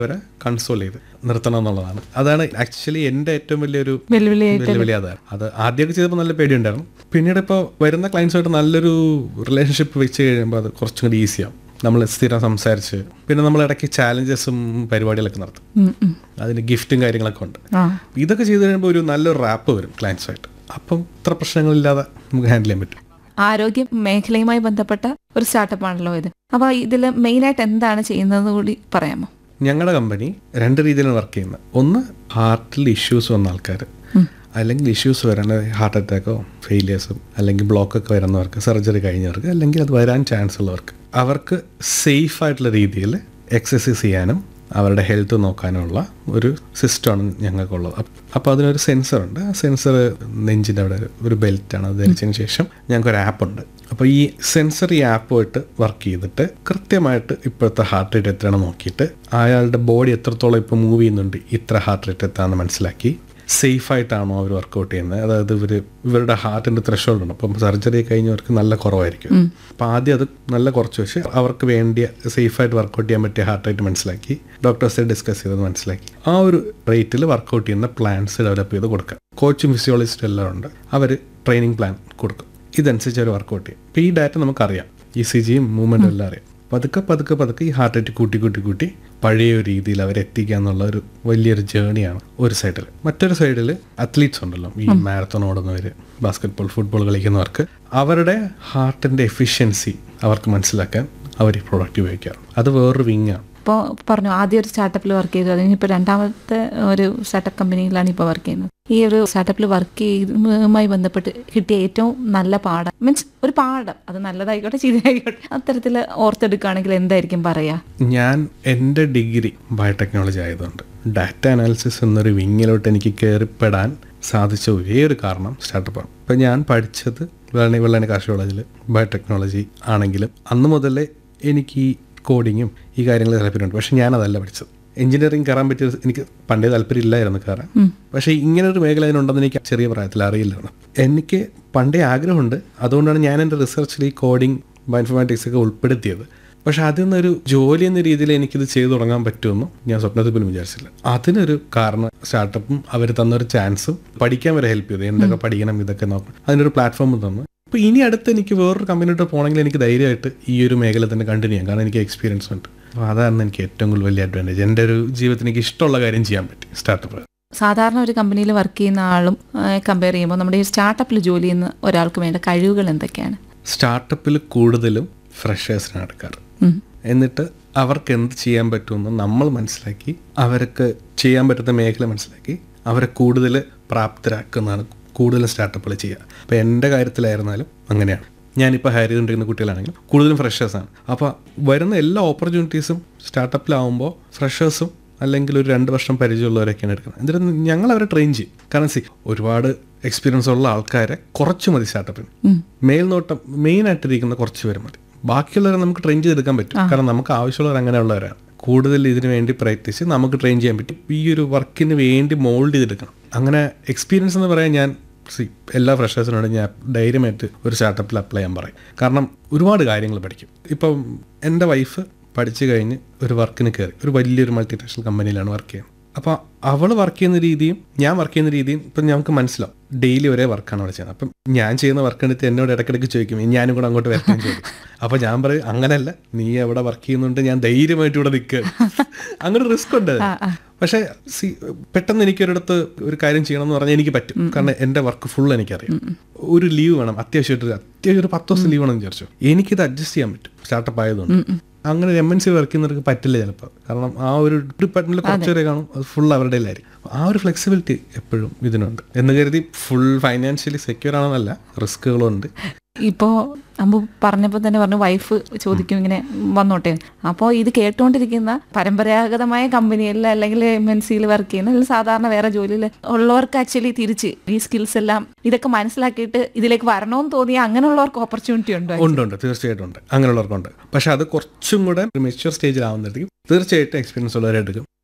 വരെ കൺസോൾ ചെയ്ത് നിർത്തണം എന്നുള്ളതാണ് അതാണ് ആക്ച്വലി എൻ്റെ ഏറ്റവും വലിയൊരു വെല്ലുവിളിയായിട്ട് വെല്ലുവിളി അതാണ് അത് ആദ്യമൊക്കെ ചെയ്തപ്പോൾ നല്ല പേടിയുണ്ടായിരുന്നു പിന്നീട് ഇപ്പോൾ വരുന്ന ക്ലയൻസുമായിട്ട് നല്ലൊരു റിലേഷൻഷിപ്പ് വെച്ച് കഴിയുമ്പോൾ അത് കുറച്ചും കൂടി ഈസിയാവും നമ്മൾ സ്ഥിരം സംസാരിച്ച് പിന്നെ നമ്മൾ ഇടയ്ക്ക് ചാലഞ്ചസും പരിപാടികളൊക്കെ നടത്തും ഉം, ഉം. അതിന് ഗിഫ്റ്റും കാര്യങ്ങളൊക്കെ ഉണ്ട് ആ ഇതൊക്കെ ചെയ്ത് കഴിയുമ്പോൾ ഒരു നല്ലൊരു റാപ്പ് വരും ക്ലയൻസുമായിട്ട് അപ്പം ഇത്ര പ്രശ്നങ്ങളില്ലാതെ നമുക്ക് ഹാൻഡിൽ ചെയ്യാൻ പറ്റും ആരോഗ്യ മേഖലയുമായി ബന്ധപ്പെട്ട ഒരു സ്റ്റാർട്ടപ്പ് ആണല്ലോ ഇത് അപ്പോൾ ഇതിൽ മെയിനായിട്ട് എന്താണ് ചെയ്യുന്നത് കൂടി പറയാമോ ഞങ്ങളുടെ കമ്പനി രണ്ട് രീതിയിലാണ് വർക്ക് ചെയ്യുന്നത് ഒന്ന് ഹാർട്ടിൽ ഇഷ്യൂസ് വന്ന ആൾക്കാർ അല്ലെങ്കിൽ ഇഷ്യൂസ് വരാൻ ഹാർട്ട് അറ്റാക്കോ ഫെയിലിയേഴ്സും അല്ലെങ്കിൽ ബ്ലോക്കൊക്കെ വരുന്നവർക്ക് സർജറി കഴിഞ്ഞവർക്ക് അല്ലെങ്കിൽ അത് വരാൻ ചാൻസ് ഉള്ളവർക്ക് അവർക്ക് സേഫ് ആയിട്ടുള്ള രീതിയിൽ എക്സസൈസ് ചെയ്യാനും അവരുടെ ഹെൽത്ത് നോക്കാനുള്ള ഒരു സിസ്റ്റമാണ് ഞങ്ങൾക്കുള്ളത് അപ്പോൾ അതിനൊരു സെൻസറുണ്ട് ആ സെൻസർ നെഞ്ചിൻ്റെ അവിടെ ഒരു ബെൽറ്റാണ് അത് ധരിച്ചതിന് ശേഷം ഞങ്ങൾക്കൊരു ആപ്പ് ഉണ്ട് അപ്പോൾ ഈ സെൻസർ ഈ ആപ്പുമായിട്ട് വർക്ക് ചെയ്തിട്ട് കൃത്യമായിട്ട് ഇപ്പോഴത്തെ ഹാർട്ട് റേറ്റ് എത്രയാണെന്ന് നോക്കിയിട്ട് അയാളുടെ ബോഡി എത്രത്തോളം ഇപ്പോൾ മൂവ് ചെയ്യുന്നുണ്ട് ഇത്ര ഹാർട്ട് റേറ്റ് എത്താന്ന് മനസ്സിലാക്കി സേഫ് ആയിട്ടാണോ അവർ വർക്കൗട്ട് ചെയ്യുന്നത് അതായത് ഇവർ ഇവരുടെ ഹാർട്ടിൻ്റെ ത്രഷോൾഡ് ഉണ്ട് അപ്പം സർജറി കഴിഞ്ഞവർക്ക് നല്ല കുറവായിരിക്കും അപ്പം ആദ്യം അത് നല്ല കുറച്ച് വെച്ച് അവർക്ക് വേണ്ടിയ സേഫായിട്ട് വർക്കൗട്ട് ചെയ്യാൻ പറ്റിയ ഹാർട്ട് റേറ്റ് മനസ്സിലാക്കി ഡോക്ടേഴ്സ് ഡിസ്കസ് ചെയ്തത് മനസ്സിലാക്കി ആ ഒരു റേറ്റിൽ വർക്കൗട്ട് ചെയ്യുന്ന പ്ലാൻസ് ഡെവലപ്പ് ചെയ്ത് കൊടുക്കുക കോച്ചും ഫിസിയോളജിസ്റ്റും എല്ലാം ഉണ്ട് അവർ ട്രെയിനിങ് പ്ലാൻ കൊടുക്കും ഇതനുസരിച്ച് അവർ വർക്കൗട്ട് ചെയ്യും അപ്പോൾ ഈ ഡാറ്റ നമുക്കറിയാം ഇ സി ജിയും മൂവ്മെൻറ്റും എല്ലാം അറിയാം പതുക്കെ പതുക്കെ പതുക്കെ ഈ ഹാർട്ട് റേറ്റ് കൂട്ടി കൂട്ടി കൂട്ടി പഴയ ഒരു രീതിയിൽ അവരെ എത്തിക്കുക എന്നുള്ള ഒരു വലിയൊരു ജേണിയാണ് ഒരു സൈഡിൽ മറ്റൊരു സൈഡിൽ അത്ലീറ്റ്സ് ഉണ്ടല്ലോ ഈ മാരത്തോൺ ഓടുന്നവർ ബാസ്കറ്റ്ബോൾ ഫുട്ബോൾ കളിക്കുന്നവർക്ക് അവരുടെ ഹാർട്ടിൻ്റെ എഫിഷ്യൻസി അവർക്ക് മനസ്സിലാക്കാൻ അവർ ഈ പ്രോഡക്റ്റ് ഉപയോഗിക്കാറ് അത് വേറൊരു വിങ്ങാണ് ഇപ്പോൾ പറഞ്ഞു ആദ്യം ഒരു സ്റ്റാർട്ടപ്പിൽ വർക്ക് ചെയ്തു അതിന് ഇപ്പോൾ രണ്ടാമത്തെ ഒരു സ്റ്റാർട്ടപ്പ് കമ്പനിയിലാണ് ഇപ്പോൾ വർക്ക് ചെയ്യുന്നത് ഈ ഒരു സ്റ്റാർട്ടപ്പിൽ വർക്ക് ചെയ്യുന്നതുമായി ബന്ധപ്പെട്ട് കിട്ടിയ ഏറ്റവും നല്ല പാഠം മീൻസ് ഒരു പാഠം അത് നല്ലതായിക്കോട്ടെ ചീത്തയായിക്കോട്ടെ അത്തരത്തിൽ ഓർത്തെടുക്കുകയാണെങ്കിൽ എന്തായിരിക്കും പറയാ ഞാൻ എൻ്റെ ഡിഗ്രി ബയോടെക്നോളജി ആയതുകൊണ്ട് ഡാറ്റ അനാലിസിസ് എന്നൊരു വിങ്ങിലോട്ട് എനിക്ക് കയറിപ്പെടാൻ സാധിച്ച ഒരേ ഒരു കാരണം സ്റ്റാർട്ടപ്പാണ് ഇപ്പം ഞാൻ പഠിച്ചത് വെള്ളണി വെള്ളണി കാർഷിക കോളേജിൽ ബയോടെക്നോളജി ആണെങ്കിലും അന്ന് മുതലേ എനിക്ക് ഈ കോഡിങ്ങും ഈ കാര്യങ്ങൾ താല്പര്യമുണ്ട് പക്ഷെ ഞാനതല്ല പഠിച്ചത് എഞ്ചിനീയറിംഗ് കയറാൻ പറ്റിയ എനിക്ക് പണ്ടേ താല്പര്യം ഇല്ലായിരുന്നു കയറാൻ പക്ഷേ ഇങ്ങനെ ഒരു മേഖല അതിനുണ്ടെന്ന് എനിക്ക് ചെറിയ പ്രായത്തിൽ അറിയില്ലായിരുന്നു എനിക്ക് പണ്ടേ ആഗ്രഹമുണ്ട് അതുകൊണ്ടാണ് ഞാൻ എൻ്റെ റിസർച്ചിൽ ഈ കോഡിങ് ബയോഇൻഫോർമാറ്റിക്സ് ഒക്കെ ഉൾപ്പെടുത്തിയത് പക്ഷെ അതിൽ നിന്നൊരു ജോലി എന്ന രീതിയിൽ എനിക്കിത് ചെയ്തു തുടങ്ങാൻ പറ്റുമെന്നും ഞാൻ സ്വപ്നത്തിൽ പോലും വിചാരിച്ചില്ല അതിനൊരു കാരണം സ്റ്റാർട്ടപ്പും അവർ തന്നൊരു ചാൻസും പഠിക്കാൻ വരെ ഹെൽപ്പ് ചെയ്തു എന്തൊക്കെ പഠിക്കണം ഇതൊക്കെ നോക്കണം അതിനൊരു പ്ലാറ്റ്ഫോം തന്നു അപ്പോൾ ഇനി അടുത്ത് എനിക്ക് വേറൊരു കമ്പനിയോട്ട് പോകണമെങ്കിൽ എനിക്ക് ധൈര്യമായിട്ട് ഈ ഒരു മേഖല തന്നെ കണ്ടിന്യൂ ചെയ്യാം കാരണം എനിക്ക് എക്സ്പീരിയൻസ് ഉണ്ട് അപ്പോൾ അതാണ് എനിക്ക് ഏറ്റവും കൂടുതൽ വലിയ അഡ്വാൻറ്റേജ് എൻ്റെ ഒരു ജീവിതത്തിൽ എനിക്ക് ഇഷ്ടമുള്ള കാര്യം ചെയ്യാൻ പറ്റി സ്റ്റാർട്ടപ്പ് സാധാരണ ഒരു കമ്പനിയിൽ വർക്ക് ചെയ്യുന്ന ആളും കമ്പയർ ചെയ്യുമ്പോൾ നമ്മുടെ ഈ സ്റ്റാർട്ടപ്പിൽ ജോലി ചെയ്യുന്ന ഒരാൾക്ക് വേണ്ട കഴിവുകൾ എന്തൊക്കെയാണ് സ്റ്റാർട്ടപ്പിൽ കൂടുതലും ഫ്രഷേഴ്സിനാണ് എടുക്കാറ് ഉം. എന്നിട്ട് അവർക്ക് എന്ത് ചെയ്യാൻ പറ്റുമെന്ന് നമ്മൾ മനസ്സിലാക്കി അവർക്ക് ചെയ്യാൻ പറ്റുന്ന മേഖല മനസ്സിലാക്കി അവരെ കൂടുതൽ പ്രാപ്തരാക്കുന്നതാണ് കൂടുതലും സ്റ്റാർട്ടപ്പുകൾ ചെയ്യുക അപ്പോൾ എൻ്റെ കാര്യത്തിലായിരുന്നാലും അങ്ങനെയാണ് ഞാനിപ്പോൾ ഹയർ ചെയ്തുകൊണ്ടിരിക്കുന്ന കുട്ടികളാണെങ്കിലും കൂടുതലും ഫ്രഷേഴ്സാണ് അപ്പോൾ വരുന്ന എല്ലാ ഓപ്പർച്യൂണിറ്റീസും സ്റ്റാർട്ടപ്പിലാവുമ്പോൾ ഫ്രഷേഴ്സും അല്ലെങ്കിൽ ഒരു രണ്ട് വർഷം പരിചയമുള്ളവരൊക്കെയാണ് എടുക്കുന്നത് എന്നിട്ട് ഞങ്ങൾ അവരെ ട്രെയിൻ ചെയ്യും കാരണം സി ഒരുപാട് എക്സ്പീരിയൻസ് ഉള്ള ആൾക്കാരെ കുറച്ച് മതി സ്റ്റാർട്ടപ്പിന് മേൽനോട്ടം മെയിൻ ആയിട്ടിരിക്കുന്ന കുറച്ച് പേര് മതി ബാക്കിയുള്ളവരെ നമുക്ക് ട്രെയിൻ ചെയ്തെടുക്കാൻ പറ്റും കാരണം നമുക്ക് ആവശ്യമുള്ളവർ അങ്ങനെയുള്ളവരാണ് കൂടുതൽ ഇതിനു വേണ്ടി പ്രയത്നിച്ച് നമുക്ക് ട്രെയിൻ ചെയ്യാൻ പറ്റും ഈ ഒരു വർക്കിന് വേണ്ടി മോൾഡ് ചെയ്തെടുക്കണം അങ്ങനെ എക്സ്പീരിയൻസ് എന്ന് പറയാൻ ഞാൻ സി എല്ലാ ഫ്രഷേഴ്സിനോട് ഞാൻ ധൈര്യമായിട്ട് ഒരു സ്റ്റാർട്ടപ്പിൽ അപ്ലൈ ചെയ്യാൻ പറയും കാരണം ഒരുപാട് കാര്യങ്ങൾ പഠിക്കും ഇപ്പം എൻ്റെ വൈഫ് പഠിച്ചു കഴിഞ്ഞ് ഒരു വർക്കിന് കയറി ഒരു വലിയൊരു മൾട്ടിനാഷണൽ കമ്പനിയിലാണ് വർക്ക് ചെയ്യുന്നത് അപ്പോൾ അവൾ വർക്ക് ചെയ്യുന്ന രീതിയും ഞാൻ വർക്ക് ചെയ്യുന്ന രീതിയും ഇപ്പം ഞങ്ങൾക്ക് മനസ്സിലാവും ഡെയിലി ഒരേ വർക്കാണ് അവിടെ ചെയ്യുന്നത് അപ്പം ഞാൻ ചെയ്യുന്ന വർക്ക് എടുത്ത് എന്നോട് ഇടയ്ക്കിടയ്ക്ക് ചോദിക്കും ഞാനും കൂടെ അങ്ങോട്ട് വരട്ടെ എന്ന് ചോദിക്കും അപ്പോൾ ഞാൻ പറയും അങ്ങനല്ല നീ എവിടെ വർക്ക് ചെയ്യുന്നുണ്ട് ഞാൻ ധൈര്യമായിട്ട് ഇവിടെ നിൽക്കുക അങ്ങനെ റിസ്ക് ഉണ്ട് അതിന്. പക്ഷേ സി പെട്ടെന്ന് എനിക്കൊരിടത്ത് ഒരു കാര്യം ചെയ്യണം എന്ന് പറഞ്ഞാൽ എനിക്ക് പറ്റും കാരണം എൻ്റെ വർക്ക് ഫുൾ എനിക്കറിയാം ഒരു ലീവ് വേണം അത്യാവശ്യമായിട്ട് അത്യാവശ്യം ഒരു പത്ത് ദിവസം ലീവ് വേണം എന്ന് വിചാരിച്ചു എനിക്കിത് അഡ്ജസ്റ്റ് ചെയ്യാൻ പറ്റും സ്റ്റാർട്ടപ്പ് ആയതുകൊണ്ട് അങ്ങനെ ഒരു എം എൻ സി വർക്ക് ചെയ്യുന്നവർക്ക് പറ്റില്ല ചിലപ്പോൾ കാരണം ആ ഒരു ഡിപ്പാർട്ട്മെന്റിൽ കുറച്ചുപേരെ കാണും അത് ഫുൾ അവരുടെ ആയിരിക്കും ആ ഒരു ഫ്ലെക്സിബിലിറ്റി എപ്പോഴും ഇതിനുണ്ട് എന്ന് കരുതി ഫുൾ ഫൈനാൻഷ്യലി സെക്യൂർ ആണെന്നല്ല റിസ്കുകളുണ്ട് ഇപ്പോൾ അമ്പു പറഞ്ഞപ്പോൾ തന്നെ പറഞ്ഞു വൈഫ് ചോദിക്കും ഇങ്ങനെ വന്നോട്ടെ അപ്പോൾ ഇത് കേട്ടുകൊണ്ടിരിക്കുന്ന പരമ്പരാഗതമായ കമ്പനിയിൽ അല്ലെങ്കിൽ എം എൻ സിയിൽ വർക്ക് ചെയ്യുന്ന അല്ലെങ്കിൽ സാധാരണ വേറെ ജോലിയിൽ ഉള്ളവർക്ക് ആക്ച്വലി തിരിച്ച് ഈ സ്കിൽസ് എല്ലാം ഇതൊക്കെ മനസ്സിലാക്കിയിട്ട് ഇതിലേക്ക് വരണമെന്ന് തോന്നിയാൽ അങ്ങനെയുള്ളവർക്ക് ഓപ്പർച്യൂണിറ്റി ഉണ്ടോ ഉണ്ട് ഉണ്ട് തീർച്ചയായിട്ടും ഉണ്ട് അങ്ങനെയുള്ളവർക്കുണ്ട് പക്ഷെ അത് കുറച്ചും കൂടെ മെച്യൂർ സ്റ്റേജിലാവുന്നതായിരിക്കും തീർച്ചയായിട്ടും എക്സ്പീരിയൻസ് ഉള്ളവരെ എടുക്കും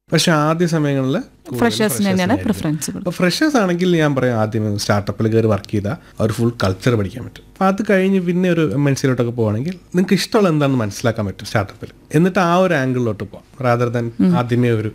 പക്ഷെ ആദ്യ സമയങ്ങളിൽ ഫ്രഷേഴ്സിന് തന്നെയാണ് പ്രിഫറൻസ് അപ്പോൾ ഫ്രഷേഴ്സ് ആണെങ്കിൽ ഞാൻ പറയാം ആദ്യം സ്റ്റാർട്ടപ്പിൽ കയറി വർക്ക് ചെയ്താൽ അവർ ഫുൾ കൾച്ചർ പഠിക്കാൻ പറ്റും അപ്പോൾ അത് കഴിഞ്ഞ് പിന്നെ ഒരു എം എൻ സിയിലോട്ടൊക്കെ പോവാണെങ്കിൽ നിങ്ങൾക്ക് ഇഷ്ടമുള്ള എന്താണെന്ന് മനസ്സിലാക്കാൻ പറ്റും സ്റ്റാർട്ടപ്പിൽ എന്നിട്ട് ആ ഒരു ആംഗിളിലോട്ട് പോകാം റാദർ ദാൻ ആദ്യമേ ഒരു